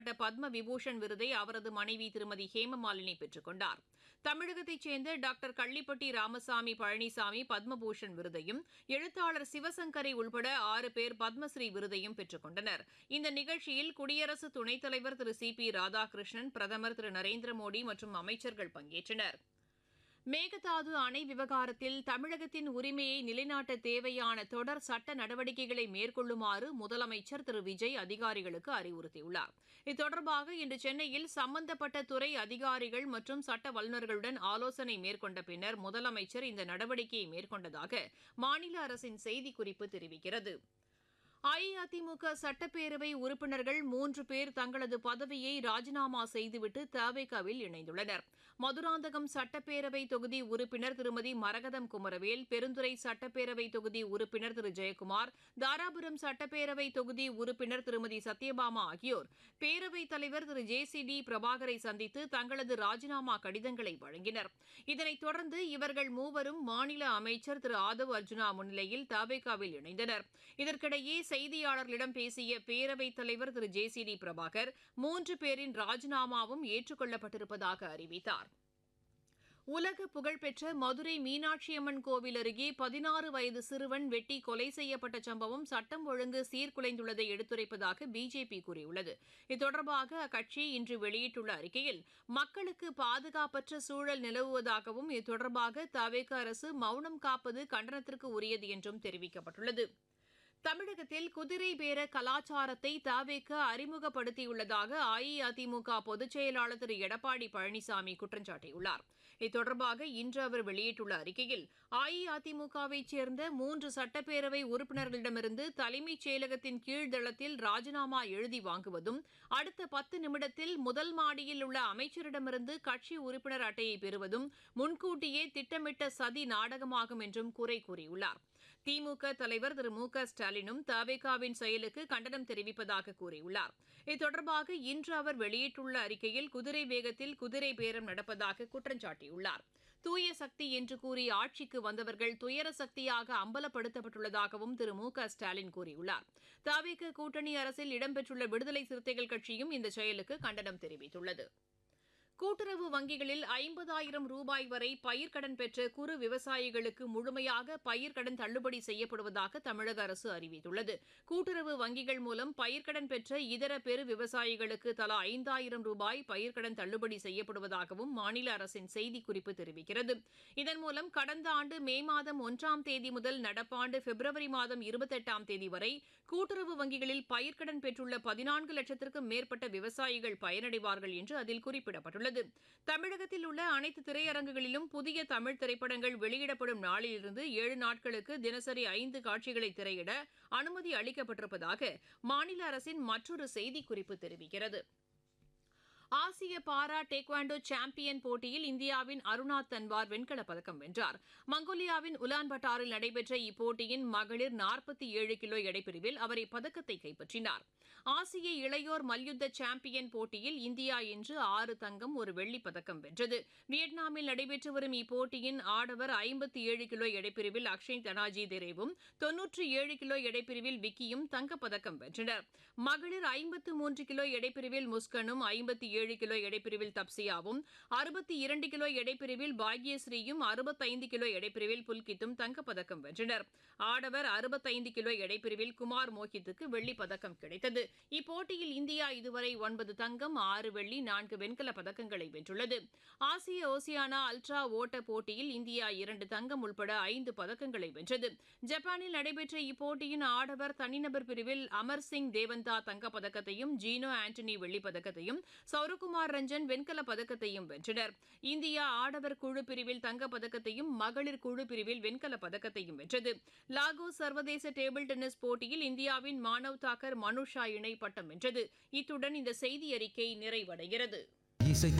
பத்ம விபூஷன் விருதை அவரது மனைவி திருமதி ஹேமமாலினி பெற்றுக் கொண்டார் தமிழகத்தைச் சேர்ந்த டாக்டர் கள்ளிப்பட்டி ராமசாமி பழனிசாமி பத்மபூஷன் விருதையும் எழுத்தாளர் சிவசங்கரை உள்பட ஆறு பேர் பத்மஸ்ரீ விருதையும் பெற்றுக் கொண்டனர் இந்த நிகழ்ச்சியில் குடியரசு துணைத் தலைவர் திரு சி பி ராதாகிருஷ்ணன் பிரதமர் திரு நரேந்திர மோடி மற்றும் அமைச்சர்கள் பங்கேற்றனர் மேகதாது அணை விவகாரத்தில் தமிழகத்தின் உரிமையை நிலைநாட்ட தேவையான தொடர் சட்ட நடவடிக்கைகளை மேற்கொள்ளுமாறு முதலமைச்சர் திரு விஜய் அதிகாரிகளுக்கு அறிவுறுத்தியுள்ளார் இது தொடர்பாக இன்று சென்னையில் சம்பந்தப்பட்ட துறை அதிகாரிகள் மற்றும் சட்ட வல்லுநர்களுடன் ஆலோசனை மேற்கொண்ட பின்னர் முதலமைச்சர் இந்த நடவடிக்கையை மேற்கொண்டதாக மாநில அரசின் செய்திக்குறிப்பு தெரிவிக்கிறது அஇஅதிமுக சட்டப்பேரவை உறுப்பினர்கள் மூன்று பேர் தங்களது பதவியை ராஜினாமா செய்துவிட்டு தவேகாவில் இணைந்துள்ளனர் மதுராந்தகம் சட்டப்பேரவை தொகுதி உறுப்பினர் திருமதி மரகதம் குமரவேல் பெருந்துறை சட்டப்பேரவை தொகுதி உறுப்பினர் திரு ஜெயக்குமார் தாராபுரம் சட்டப்பேரவை தொகுதி உறுப்பினர் திருமதி சத்யபாமா ஆகியோர் பேரவைத் தலைவர் திரு ஜே சி டி பிரபாகரை சந்தித்து தங்களது ராஜினாமா கடிதங்களை வழங்கினர் இதனைத் தொடர்ந்து இவர்கள் மூவரும் மாநில அமைச்சர் திரு ஆதவ் அர்ஜுனா முன்னிலையில் தவேகாவில் இணைந்தனர் இதற்கிடையே செய்தியாளர்களிடம் பேசிய பேரவைத் தலைவர் Thiru J C D Prabhakar மூன்று பேரின் ராஜினாமாவும் ஏற்றுக்கொள்ளப்பட்டிருப்பதாக அறிவித்தார் உலக புகழ்பெற்ற மதுரை மீனாட்சியம்மன் கோவில் அருகே பதினாறு வயது சிறுவன் வெட்டி கொலை செய்யப்பட்ட சம்பவம் சட்டம் ஒழுங்கு சீர்குலைந்துள்ளதை எடுத்துரைப்பதாக பிஜேபி கூறியுள்ளது இது தொடர்பாக அக்கட்சி இன்று வெளியிட்டுள்ள அறிக்கையில் மக்களுக்கு பாதுகாப்பற்ற சூழல் நிலவுவதாகவும் இது தொடர்பாக தவேக அரசு மௌனம் காப்பது கண்டனத்திற்கு உரியது என்றும் தெரிவிக்கப்பட்டுள்ளது தமிழகத்தில் குதிரை பேர கலாச்சாரத்தை தவேக அறிமுகப்படுத்தியுள்ளதாக அஇஅதிமுக பொதுச் செயலாளர் திரு எடப்பாடி பழனிசாமி குற்றம் சாட்டியுள்ளார் இது தொடர்பாக இன்று அவர் வெளியிட்டுள்ள அறிக்கையில் அஇஅதிமுகவைச் சேர்ந்த மூன்று சட்டப்பேரவை உறுப்பினர்களிடமிருந்து தலைமைச் செயலகத்தின் கீழ்தளத்தில் ராஜினாமா எழுதி வாங்குவதும் அடுத்த பத்து நிமிடத்தில் முதல் மாடியில் உள்ள அமைச்சரிடமிருந்து கட்சி உறுப்பினர் அட்டையை பெறுவதும் முன்கூட்டியே திட்டமிட்ட சதி நாடகமாகும் என்றும் குறை கூறியுள்ளார் திமுக தலைவர் திரு மு க ஸ்டாலினும் தவேகாவின் செயலுக்கு கண்டனம் தெரிவிப்பதாக கூறியுள்ளார் இது தொடர்பாக இன்று அவர் வெளியிட்டுள்ள அறிக்கையில் குதிரை வேகத்தில் குதிரை பேரம் நடப்பதாக குற்றம் சாட்டியுள்ளார் தூய சக்தி என்று கூறி ஆட்சிக்கு வந்தவர்கள் துயர சக்தியாக அம்பலப்படுத்தப்பட்டுள்ளதாகவும் திரு மு க ஸ்டாலின் கூறியுள்ளார் தவேக கூட்டணி அரசில் இடம்பெற்றுள்ள விடுதலை சிறுத்தைகள் கட்சியும் இந்த செயலுக்கு கண்டனம் தெரிவித்துள்ளது கூட்டுறவு வங்கிகளில் ஐம்பதாயிரம் ரூபாய் வரை பயிர்க்கடன் பெற்ற குறு விவசாயிகளுக்கு முழுமையாக பயிர்க்கடன் தள்ளுபடி செய்யப்படுவதாக தமிழக அரசு அறிவித்துள்ளது கூட்டுறவு வங்கிகள் மூலம் பயிர்க்கடன் பெற்ற இதர பெரு விவசாயிகளுக்கு தலா ஐந்தாயிரம் ரூபாய் பயிர்க்கடன் தள்ளுபடி செய்யப்படுவதாகவும் மாநில அரசின் செய்திக்குறிப்பு தெரிவிக்கிறது இதன் மூலம் கடந்த ஆண்டு மே மாதம் ஒன்றாம் தேதி முதல் நடப்பாண்டு பிப்ரவரி மாதம் இருபத்தெட்டாம் தேதி வரை கூட்டுறவு வங்கிகளில் பயிர்க்கடன் பெற்றுள்ள பதினான்கு லட்சத்திற்கும் மேற்பட்ட விவசாயிகள் பயனடைவார்கள் என்று அதில் குறிப்பிடப்பட்டுள்ளது உள்ளது தமிழகத்தில் உள்ள அனைத்து திரையரங்குகளிலும் புதிய தமிழ் திரைப்படங்கள் வெளியிடப்படும் நாளிலிருந்து ஏழு நாட்களுக்கு தினசரி ஐந்து காட்சிகளை திரையிட அனுமதி அளிக்கப்பட்டிருப்பதாக மாநில அரசின் மற்றொரு செய்திக்குறிப்பு தெரிவிக்கிறது ஆசிய பாரா டேக்வாண்டோ சாம்பியன் போட்டியில் இந்தியாவின் அருணா தன்வார் வெண்கலப் பதக்கம் வென்றார் மங்கோலியாவின் உலான்பட்டாரில் நடைபெற்ற இப்போட்டியின் மகளிர் நாற்பத்தி ஏழு கிலோ எடைப்பிரிவில் அவர் இப்பதக்கத்தை கைப்பற்றினார் ஆசிய இளையோர் மல்யுத்த சாம்பியன் போட்டியில் இந்தியா இன்று ஆறு தங்கம் ஒரு வெள்ளிப் பதக்கம் வென்றது வியட்நாமில் நடைபெற்று வரும் இப்போட்டியின் ஆடவர் ஐம்பத்தி ஏழு கிலோ எடைப்பிரிவில் அக்ஷய் தனாஜி தேரேவும் தொன்னூற்றி ஏழு கிலோ எடைப்பிரிவில் விக்கியும் தங்கப்பதக்கம் வென்றனர் மகளிர் ஐம்பத்து மூன்று கிலோ எடைப்பிரிவில் முஸ்கனும் ஐம்பத்தி ஏழு கிலோ எடைப்பிரிவில் தப்சியாவும் அறுபத்தி இரண்டு கிலோ எடைப்பிரிவில் பாக்யஸ்ரீயும் அறுபத்தைந்து கிலோ எடைப்பிரிவில் புல்கித்தும் தங்கப்பதக்கம் வென்றனர் ஆடவர் அறுபத்தைந்து கிலோ எடைப்பிரிவில் குமார் மோஹித்துக்கு வெள்ளிப் பதக்கம் கிடைத்தது இப்போட்டியில் இந்தியா இதுவரை ஒன்பது தங்கம் ஆறு வெள்ளி நான்கு வெண்கலப் பதக்கங்களை வென்றுள்ளது ஆசிய ஓசியானா அல்ட்ரா ஓட்ட போட்டியில் இந்தியா இரண்டு தங்கம் உள்பட ஐந்து பதக்கங்களை வென்றது ஜப்பானில் நடைபெற்ற இப்போட்டியின் ஆடவர் தனிநபர் பிரிவில் அமர் சிங் தேவந்தா தங்கப்பதக்கத்தையும் ஜீனோ ஆண்டனி வெள்ளிப் பதக்கத்தையும் சௌரகுமார் ரஞ்சன் வெண்கலப் பதக்கத்தையும் வென்றனர் இந்தியா ஆடவர் குழு பிரிவில் தங்கப்பதக்கத்தையும் மகளிர் குழு பிரிவில் வெண்கலப் பதக்கத்தையும் வென்றது லாகோஸ் சர்வதேச டேபிள் டென்னிஸ் போட்டியில் இந்தியாவின் மானவ் தாக்கர் மனுஷா இணை பட்டம் வென்றது இத்துடன் இந்த செய்தி அறிக்கை நிறைவடைகிறது இசை